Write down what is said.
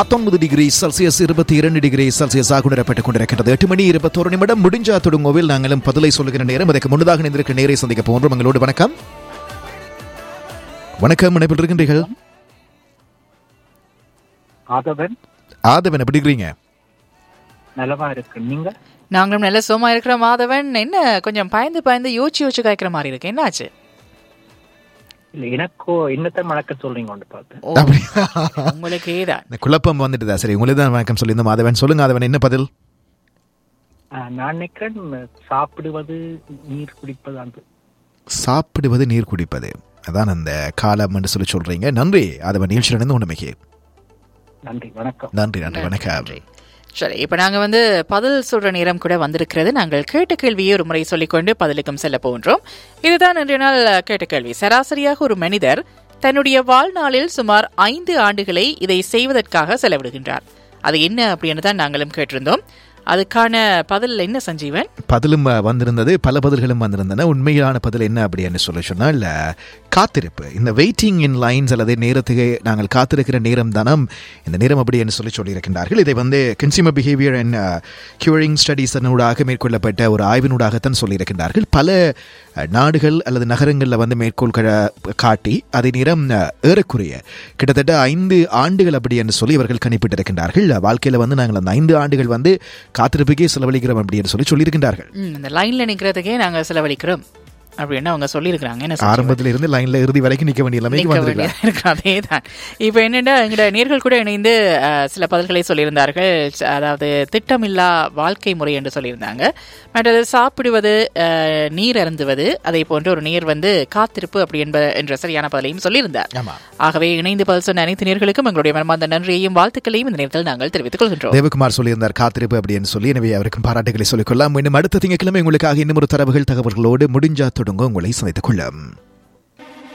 பத்தொன்பது degree Celsius இருபத்தி இரண்டு டிகிரி செல்சியஸ் ஆக உணரப்பட்டுக் கொண்டிருக்கிறது எட்டு மணி இருபத்தோரு நிமிடம் முடிஞ்சா தொடங்குவில் நாங்களும் பதிலை சொல்லுகிற நேரம் அதற்கு முன்னதாக நின்றிருக்க நேரை சந்திக்க போன்றோம் எங்களோடு வணக்கம் வணக்கம் இணைப்பில் இருக்கின்றீர்கள் ஆதவன் ஆதவன் எப்படி இருக்கிறீங்க நலமா இருக்கு நீங்க நாங்களும் நல்ல சும்மா இருக்கிற மாதவன் என்ன கொஞ்சம் பயந்து பயந்து யோசிச்சு யோசிச்சு காய்க்கிற மாதிரி இருக்கு என்னாச்சு இல்ல எனக்கோ என்னத்தை மணக்க சொல்றீங்க ஒன்று பார்த்தேன் ஓ, அப்படியா? உங்களுக்கு தான் இந்த குழப்பம் வந்துட்டுதா சரி உங்களுக்கு தான் வணக்கம் சொல்லியிருந்தோம் மாதவன் சொல்லுங்க ஆதவன் என்ன பதில் ஆஹ், நான் நினைக்கிறேன் சாப்பிடுவது நீர் குடிப்பது அந்த சாப்பிடுவது நீர் குடிப்பது அதான் அந்த காலம் என்று சொல்லி சொல்றீங்க நன்றி ஆதவன் நிகழ்ச்சியிலிருந்து உண்மைக்கு நன்றி வணக்கம் நன்றி நன்றி வணக்கம் சரி இப்ப நாங்க வந்து பதில் சொல்ற நேரம் கூட வந்திருக்கிறது நாங்கள் கேட்ட கேள்வியை ஒரு முறை சொல்லிக்கொண்டு பதிலுக்கும் செல்ல போன்றோம் இதுதான் இன்றைய நாள் கேட்ட கேள்வி சராசரியாக ஒரு மனிதர் தன்னுடைய வாழ்நாளில் சுமார் ஐந்து ஆண்டுகளை இதை செய்வதற்காக செலவிடுகின்றார் அது என்ன அப்படின்னு தான் நாங்களும் கேட்டிருந்தோம் அதுக்கான பதில் என்ன சஞ்சீவன் பதிலும் அஹ், வந்திருந்தது பல பதில்களும் வந்திருந்தன உண்மையான பதில் என்ன அப்படின்னு சொல்லி சொன்னால் அஹ், காத்திருப்பு இந்த வெயிட்டிங் இன் லைன்ஸ் அல்லது நேரத்துக்கு நாங்கள் காத்திருக்கிற நேரம் தானம் இந்த நேரம் அப்படி என்று சொல்லி சொல்லியிருக்கின்றார்கள் இதை வந்து கன்சியூமர் பிஹேவியர் அண்ட் கியூரிங் ஸ்டடீஸனூடாக மேற்கொள்ளப்பட்ட ஒரு ஆய்வினூடாகத்தான் சொல்லியிருக்கின்றார்கள் பல அஹ், நாடுகள் அல்லது நகரங்களில் வந்து மேற்கோள் க- காட்டி அதே நேரம் அஹ், ஏறக்குறைய கிட்டத்தட்ட ஐந்து ஆண்டுகள் அப்படி என்று சொல்லி இவர்கள் கணிப்பிட்டிருக்கின்றார்கள் வாழ்க்கையில் வந்து நாங்கள் அந்த ஐந்து ஆண்டுகள் வந்து காத்திருப்புக்கே செலவழிக்கிறோம் அப்படின்னு சொல்லி சொல்லியிருக்கின்றார்கள் ம், இந்த லைன்ல நிக்கிறதுக்கே நாங்க செலவழிக்கிறோம் அப்படின்னு அவங்க சொல்லியிருக்கிறாங்க என்ன சஞ்சீவன்? ஆரம்பத்தில் இருந்து லைன்ல இறுதி வரைக்கும் நிக்க வேண்டிய நிலைமைக்கு நிற்க வந்திருக்கலாம் வேண்டியதா இருக்கு அதேதான் இப்போ என்னென்னா எங்களோட நேர்கள் கூட இணைந்து அஹ், சில பதில்களை சொல்லியிருந்தார்கள் ச- அதாவது திட்டமில்லா வாழ்க்கை முறை என்று சொல்லியிருந்தாங்க மற்றது சாப்பிடுவது அஹ், நீர் அருந்துவது அதே போன்ற ஒரு நேர் வந்து காத்திருப்பு அப்படி என்ப என்ற சரியான பதிலையும் சொல்லியிருந்தார் ஆமா ஆகவே இணைந்து பதில் சொன்ன அனைத்து நேர்களுக்கும் எங்களுடைய மனமார்ந்த நன்றியையும் வாழ்த்துக்களையும் இந்த நேரத்தில் நாங்கள் தெரிவித்துக் கொள்கின்றோம் தேவகுமார் சொல்லியிருந்தார் காத்திருப்பு அப்படின்னு சொல்லி எனவே அவருக்கும் பாராட்டுகளை சொல்லிக்கொள்ளலாம் இன்னும் அடுத்த திங்கட்கிழமை உங்களுக்காக இன்னும் ஒரு தரவுகள் தகவல்களோடு முடிஞ்சா தொடங்க உங்களை சந்தித்துக் கொள்ளும்